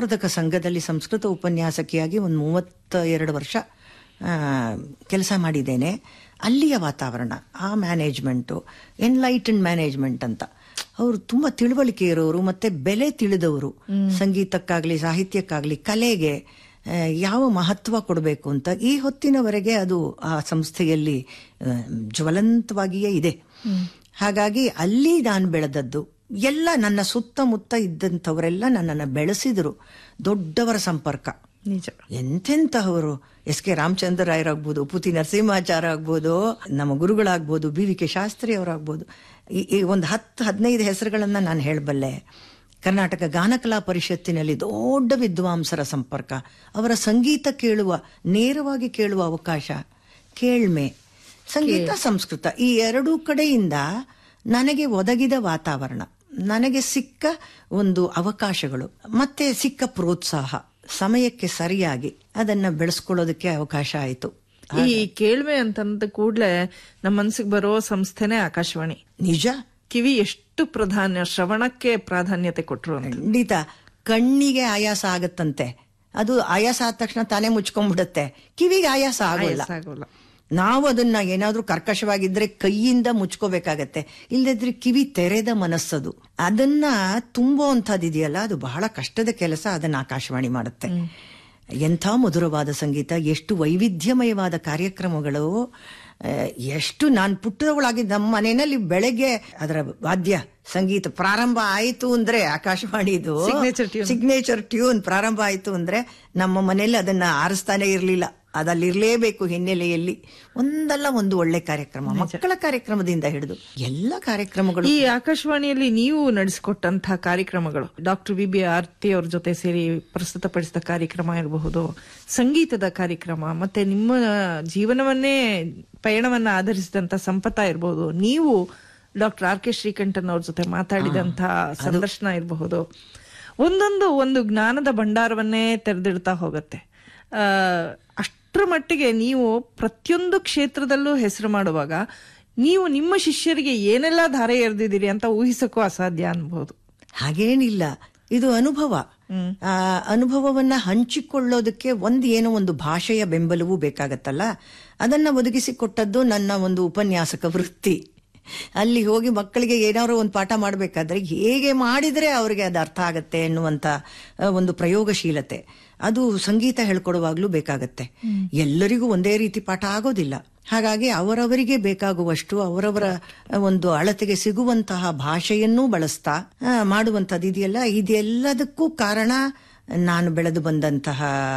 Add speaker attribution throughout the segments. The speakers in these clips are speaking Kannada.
Speaker 1: ವಿದ್ಯಾವರ್ಧಕ ಸಂಘದಲ್ಲಿ ಸಂಸ್ಕೃತ ಉಪನ್ಯಾಸಕಿಯಾಗಿ ಒಂದು ಮೂವತ್ತ ಎರಡು ವರ್ಷ ಕೆಲಸ ಮಾಡಿದ್ದೇನೆ ಅಲ್ಲಿಯ ವಾತಾವರಣ ಆ ಮ್ಯಾನೇಜ್ಮೆಂಟು ಎನ್ಲೈಟನ್ ಮ್ಯಾನೇಜ್ಮೆಂಟ್ ಅಂತ ಅವರು ತುಂಬಾ ತಿಳುವಳಿಕೆ ಇರೋರು ಮತ್ತೆ ಬೆಲೆ ತಿಳಿದವರು ಸಂಗೀತಕ್ಕಾಗ್ಲಿ ಸಾಹಿತ್ಯಕ್ಕಾಗ್ಲಿ ಕಲೆಗೆ ಆ, ಯಾವ ಮಹತ್ವ ಕೊಡಬೇಕು ಅಂತ ಈ ಹೊತ್ತಿನವರೆಗೆ ಅದು ಆ ಸಂಸ್ಥೆಯಲ್ಲಿ ಆ, ಜ್ವಲಂತವಾಗಿಯೇ ಇದೆ ಹಾಗಾಗಿ ಅಲ್ಲಿ ನಾನು ಬೆಳೆದದ್ದು ಎಲ್ಲ ನನ್ನ ಸುತ್ತಮುತ್ತ ಇದ್ದಂಥವರೆಲ್ಲ ನನ್ನನ್ನು ಬೆಳೆಸಿದರು ದೊಡ್ಡವರ ಸಂಪರ್ಕ
Speaker 2: ನಿಜ
Speaker 1: ಎಂತೆಂತಹವರು ಎಸ್ ಕೆ ರಾಮಚಂದ್ರ ರಾಯರಾಗ್ಬೋದು ಪುತಿ ನರಸಿಂಹಾಚಾರ್ಯ ಆಗ್ಬೋದು ನಮ್ಮ ಗುರುಗಳಾಗ್ಬೋದು ಬಿ ವಿ ಕೆ ಶಾಸ್ತ್ರಿ ಅವರಾಗ್ಬೋದು ಈ- ಈ ಒಂದು ಹತ್ತು ಹದಿನೈದು ಹೆಸರುಗಳನ್ನ ನಾನು ಹೇಳಬಲ್ಲೆ ಕರ್ನಾಟಕ ಗಾನಕಲಾ ಪರಿಷತ್ತಿನಲ್ಲಿ ದೊಡ್ಡ ವಿದ್ವಾಂಸರ ಸಂಪರ್ಕ ಅವರ ಸಂಗೀತ ಕೇಳುವ ನೇರವಾಗಿ ಕೇಳುವ ಅವಕಾಶ ಕೇಳ್ಮೆ ಸಂಗೀತ ಸಂಸ್ಕೃತ ಈ ಎರಡೂ ಕಡೆಯಿಂದ ನನಗೆ ಒದಗಿದ ವಾತಾವರಣ ನನಗೆ ಸಿಕ್ಕ ಒಂದು ಅವಕಾಶಗಳು ಮತ್ತೆ ಸಿಕ್ಕ ಪ್ರೋತ್ಸಾಹ ಸಮಯಕ್ಕೆ ಸರಿಯಾಗಿ ಅದನ್ನ ಬೆಳೆಸ್ಕೊಳ್ಳೋದಕ್ಕೆ ಅವಕಾಶ ಆಯಿತು
Speaker 2: ಈ ಕೇಳ್ವೆ ಅಂತಂದ ಕೂಡ್ಲೆ ನಮ್ಮ ಮನ್ಸಿಗೆ ಬರೋ ಸಂಸ್ಥೆನೇ ಆಕಾಶವಾಣಿ
Speaker 1: ನಿಜ
Speaker 2: ಕಿವಿ ಎಷ್ಟು ಪ್ರಾಧಾನ್ಯ ಶ್ರವಣಕ್ಕೆ ಪ್ರಾಧಾನ್ಯತೆ ಕೊಟ್ರು ಅಂತ
Speaker 1: ಖಂಡಿತ ಕಣ್ಣಿಗೆ ಆಯಾಸ ಆಗತ್ತಂತೆ ಅದು ಆಯಾಸ ಆದ ತಕ್ಷಣ ತಾನೇ ಮುಚ್ಕೊಂಡ್ಬಿಡುತ್ತೆ ಕಿವಿಗೆ ಆಯಾಸ ಆಗೋಲ್ಲ
Speaker 2: ಆಗೋಲ್ಲ
Speaker 1: ನಾವು ಅದನ್ನ ಏನಾದ್ರೂ ಕರ್ಕಶವಾಗಿದ್ರೆ ಕೈಯಿಂದ ಮುಚ್ಕೋಬೇಕಾಗತ್ತೆ ಇಲ್ಲದಿದ್ರೆ ಕಿವಿ ತೆರೆದ ಮನಸ್ಸದು ಅದನ್ನ ತುಂಬುವಂಥದ್ದು ಇದೆಯಲ್ಲ ಅದು ಬಹಳ ಕಷ್ಟದ ಕೆಲಸ ಅದನ್ನ ಆಕಾಶವಾಣಿ ಮಾಡುತ್ತೆ ಎಂಥ ಮಧುರವಾದ ಸಂಗೀತ ಎಷ್ಟು ವೈವಿಧ್ಯಮಯವಾದ ಕಾರ್ಯಕ್ರಮಗಳು ಆ, ಎಷ್ಟು ನಾನು ಪುಟ್ಟದವಳಾಗಿ ನಮ್ಮ ಮನೆಯಲ್ಲಿ ಬೆಳಗ್ಗೆ ಅದರ ವಾದ್ಯ ಸಂಗೀತ ಪ್ರಾರಂಭ ಆಯಿತು ಅಂದ್ರೆ ಆಕಾಶವಾಣಿದು
Speaker 2: Signature tune.
Speaker 1: ಸಿಗ್ನೇಚರ್ ಟ್ಯೂನ್ ಪ್ರಾರಂಭ ಆಯಿತು ಅಂದ್ರೆ ನಮ್ಮ ಮನೆಯಲ್ಲಿ ಅದನ್ನ ಆರಿಸ್ತಾನೆ ಇರಲಿಲ್ಲ ಅದಲ್ಲಿರ್ಲೇಬೇಕು ಹಿನ್ನೆಲೆಯಲ್ಲಿ ಒಂದಲ್ಲ ಒಂದು ಒಳ್ಳೆ ಕಾರ್ಯಕ್ರಮ ಮಕ್ಕಳ ಕಾರ್ಯಕ್ರಮದಿಂದ ಹಿಡಿದು ಎಲ್ಲ ಕಾರ್ಯಕ್ರಮಗಳು
Speaker 2: ಈ ಆಕಾಶವಾಣಿಯಲ್ಲಿ ನೀವು ನಡೆಸಿಕೊಟ್ಟಂತಹ ಕಾರ್ಯಕ್ರಮಗಳು ಡಾಕ್ಟರ್ ವಿ ಬಿ ಆರ್ತಿ ಅವ್ರ ಜೊತೆ ಸೇರಿ ಪ್ರಸ್ತುತಪಡಿಸಿದ ಕಾರ್ಯಕ್ರಮ ಇರಬಹುದು ಸಂಗೀತದ ಕಾರ್ಯಕ್ರಮ ಮತ್ತೆ ನಿಮ್ಮ ಜೀವನವನ್ನೇ ಪಯಣವನ್ನ ಆಧರಿಸಿದಂತ ಸಂಪತ ಇರಬಹುದು ನೀವು ಡಾಕ್ಟರ್ ಆರ್ ಕೆ ಶ್ರೀಕಂಠನ್ ಅವ್ರ ಜೊತೆ ಮಾತಾಡಿದಂತಹ ಸಂದರ್ಶನ ಇರಬಹುದು ಒಂದೊಂದು ಒಂದು ಜ್ಞಾನದ ಭಂಡಾರವನ್ನೇ ತೆರೆದಿಡ್ತಾ ಹೋಗುತ್ತೆ ಆ, ಅಷ್ಟರ ಮಟ್ಟಿಗೆ ನೀವು ಪ್ರತಿಯೊಂದು ಕ್ಷೇತ್ರದಲ್ಲೂ ಹೆಸರು ಮಾಡುವಾಗ ನೀವು ನಿಮ್ಮ ಶಿಷ್ಯರಿಗೆ ಏನೆಲ್ಲ ಧಾರೆ ಎರೆದಿದ್ದೀರಿ ಅಂತ ಊಹಿಸಕ್ಕೂ ಅಸಾಧ್ಯ ಅನ್ಬಹುದು
Speaker 1: ಹಾಗೇನಿಲ್ಲ ಇದು ಅನುಭವ ಆ ಅನುಭವವನ್ನ ಹಂಚಿಕೊಳ್ಳೋದಕ್ಕೆ ಒಂದು ಏನೋ ಒಂದು ಭಾಷೆಯ ಬೆಂಬಲವೂ ಬೇಕಾಗತ್ತಲ್ಲ ಅದನ್ನ ಒದಗಿಸಿಕೊಟ್ಟದ್ದು ನನ್ನ ಒಂದು ಉಪನ್ಯಾಸಕ ವೃತ್ತಿ ಅಲ್ಲಿ ಹೋಗಿ ಮಕ್ಕಳಿಗೆ ಏನಾದ್ರು ಒಂದು ಪಾಠ ಮಾಡಬೇಕಾದ್ರೆ ಹೇಗೆ ಮಾಡಿದ್ರೆ ಅವರಿಗೆ ಅದು ಅರ್ಥ ಆಗತ್ತೆ ಎನ್ನುವಂತ ಆ, ಒಂದು ಪ್ರಯೋಗಶೀಲತೆ ಅದು ಸಂಗೀತ ಹೇಳ್ಕೊಡುವಾಗ್ಲೂ ಬೇಕಾಗತ್ತೆ ಎಲ್ಲರಿಗೂ ಒಂದೇ ರೀತಿ ಪಾಠ ಆಗೋದಿಲ್ಲ ಹಾಗಾಗಿ ಅವರವರಿಗೆ ಬೇಕಾಗುವಷ್ಟು ಅವರವರ ಒಂದು ಅಳತೆಗೆ ಸಿಗುವಂತಹ ಭಾಷೆಯನ್ನೂ ಬಳಸ್ತಾ ಆ, ಮಾಡುವಂಥದ್ದು ಇದೆಯಲ್ಲ ಇದೆಲ್ಲದಕ್ಕೂ ಕಾರಣ ನಾನು ಬೆಳೆದು ಬಂದಂತಹ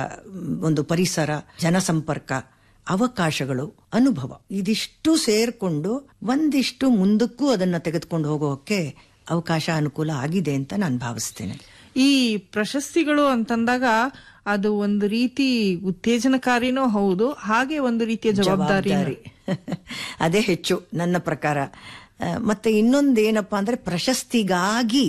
Speaker 1: ಒಂದು ಪರಿಸರ ಜನಸಂಪರ್ಕ ಅವಕಾಶಗಳು ಅನುಭವ ಇದಿಷ್ಟು ಸೇರ್ಕೊಂಡು ಒಂದಿಷ್ಟು ಮುಂದಕ್ಕೂ ಅದನ್ನ ತೆಗೆದುಕೊಂಡು ಹೋಗೋಕೆ ಅವಕಾಶ ಅನುಕೂಲ ಆಗಿದೆ ಅಂತ ನಾನು ಭಾವಿಸ್ತೇನೆ
Speaker 2: ಈ ಪ್ರಶಸ್ತಿಗಳು ಅಂತಂದಾಗ ಅದು ಒಂದು ರೀತಿ ಉತ್ತೇಜನಕಾರಿನೂ ಹೌದು ಹಾಗೆ ಒಂದು ರೀತಿಯ ಜವಾಬ್ದಾರಿ
Speaker 1: ಜವಾಬ್ದಾರಿ ಅದೇ ಹೆಚ್ಚು ನನ್ನ ಪ್ರಕಾರ ಆ, ಮತ್ತೆ ಇನ್ನೊಂದೇನಪ್ಪಾ ಅಂದ್ರೆ ಪ್ರಶಸ್ತಿಗಾಗಿ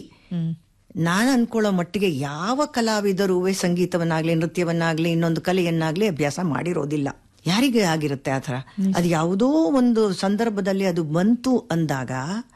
Speaker 1: ನಾನು ಅನ್ಕೊಳ್ಳೋ ಮಟ್ಟಿಗೆ ಯಾವ ಕಲಾವಿದರೂ ಸಂಗೀತವನ್ನಾಗ್ಲಿ ನೃತ್ಯವನ್ನಾಗ್ಲಿ ಇನ್ನೊಂದು ಕಲೆಯನ್ನಾಗ್ಲಿ ಅಭ್ಯಾಸ ಮಾಡಿರೋದಿಲ್ಲ ಯಾರಿಗೆ ಆಗಿರುತ್ತೆ ಆ ಥರ ಅದು ಯಾವುದೋ ಒಂದು ಸಂದರ್ಭದಲ್ಲಿ ಅದು ಬಂತು ಅಂದಾಗ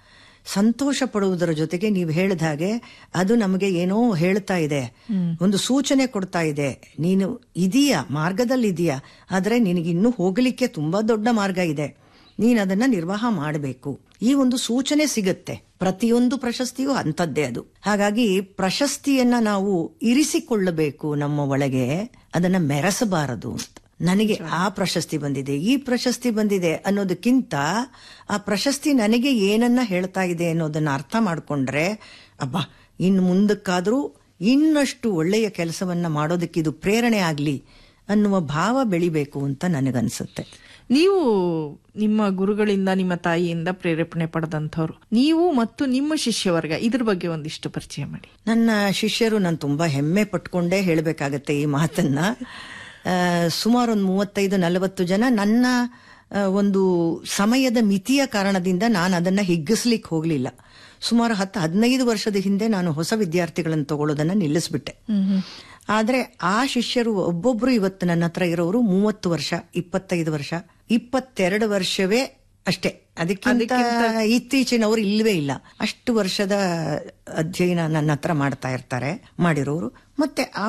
Speaker 1: ಸಂತೋಷ ಪಡುವುದರ ಜೊತೆಗೆ ನೀವು ಹೇಳಿದ ಹಾಗೆ ಅದು ನಮಗೆ ಏನೋ ಹೇಳ್ತಾ ಇದೆ ಒಂದು ಸೂಚನೆ ಕೊಡ್ತಾ ಇದೆ ನೀನು ಇದೀಯಾ ಮಾರ್ಗದಲ್ಲಿ ಇದೀಯಾ ಆದ್ರೆ ನಿನಗಿನ್ನೂ ಹೋಗಲಿಕ್ಕೆ ತುಂಬಾ ದೊಡ್ಡ ಮಾರ್ಗ ಇದೆ ನೀನು ಅದನ್ನ ನಿರ್ವಾಹ ಮಾಡಬೇಕು ಈ ಒಂದು ಸೂಚನೆ ಸಿಗುತ್ತೆ ಪ್ರತಿಯೊಂದು ಪ್ರಶಸ್ತಿಯೂ ಅಂಥದ್ದೇ ಅದು ಹಾಗಾಗಿ ಪ್ರಶಸ್ತಿಯನ್ನ ನಾವು ಇರಿಸಿಕೊಳ್ಳಬೇಕು ನಮ್ಮ ಒಳಗೆ ಅದನ್ನ ಮೆರೆಸಬಾರದು ಅಂತ ನನಗೆ ಆ ಪ್ರಶಸ್ತಿ ಬಂದಿದೆ ಈ ಪ್ರಶಸ್ತಿ ಬಂದಿದೆ ಅನ್ನೋದಕ್ಕಿಂತ ಆ ಪ್ರಶಸ್ತಿ ನನಗೆ ಏನನ್ನ ಹೇಳ್ತಾ ಇದೆ ಅನ್ನೋದನ್ನ ಅರ್ಥ ಮಾಡ್ಕೊಂಡ್ರೆ ಅಬ್ಬಾ ಇನ್ನು ಮುಂದಕ್ಕಾದ್ರೂ ಇನ್ನಷ್ಟು ಒಳ್ಳೆಯ ಕೆಲಸವನ್ನ ಮಾಡೋದಕ್ಕೆ ಇದು ಪ್ರೇರಣೆ ಆಗ್ಲಿ ಅನ್ನುವ ಭಾವ ಬೆಳಿಬೇಕು ಅಂತ ನನಗನ್ಸುತ್ತೆ
Speaker 2: ನೀವು ನಿಮ್ಮ ಗುರುಗಳಿಂದ ನಿಮ್ಮ ತಾಯಿಯಿಂದ ಪ್ರೇರೇಪಣೆ ಪಡೆದಂಥವ್ರು ನೀವು ಮತ್ತು ನಿಮ್ಮ ಶಿಷ್ಯವರ್ಗ ಇದ್ರ ಬಗ್ಗೆ ಒಂದಿಷ್ಟು ಪರಿಚಯ ಮಾಡಿ
Speaker 1: ನನ್ನ ಶಿಷ್ಯರು ನಾನು ತುಂಬಾ ಹೆಮ್ಮೆ ಪಟ್ಕೊಂಡೇ ಹೇಳಬೇಕಾಗತ್ತೆ ಈ ಮಾತನ್ನ ಆ, ಸುಮಾರು ಒಂದು ಮೂವತ್ತೈದು ನಲವತ್ತು ಜನ ನನ್ನ ಆ, ಒಂದು ಸಮಯದ ಮಿತಿಯ ಕಾರಣದಿಂದ ನಾನು ಅದನ್ನ ಹಿಗ್ಗಿಸ್ಲಿಕ್ಕೆ ಹೋಗ್ಲಿಲ್ಲ ಸುಮಾರು ಹತ್ತು ಹದಿನೈದು ವರ್ಷದ ಹಿಂದೆ ನಾನು ಹೊಸ ವಿದ್ಯಾರ್ಥಿಗಳನ್ನು ತಗೊಳ್ಳೋದನ್ನ ನಿಲ್ಲಿಸ್ಬಿಟ್ಟೆ ಆದ್ರೆ ಆ ಶಿಷ್ಯರು ಒಬ್ಬೊಬ್ರು ಇವತ್ತು ನನ್ನ ಹತ್ರ ಇರೋರು ಮೂವತ್ತು ವರ್ಷ ಇಪ್ಪತ್ತೈದು ವರ್ಷ ಇಪ್ಪತ್ತೆರಡು ವರ್ಷವೇ ಅಷ್ಟೇ ಅದಕ್ಕಿಂತ ಇತ್ತೀಚಿನವರು ಇಲ್ಲವೇ ಇಲ್ಲ ಅಷ್ಟು ವರ್ಷದ ಅಧ್ಯಯನ ನನ್ನ ಹತ್ರ ಮಾಡ್ತಾ ಇರ್ತಾರೆ ಮಾಡಿರೋರು ಮತ್ತೆ ಆ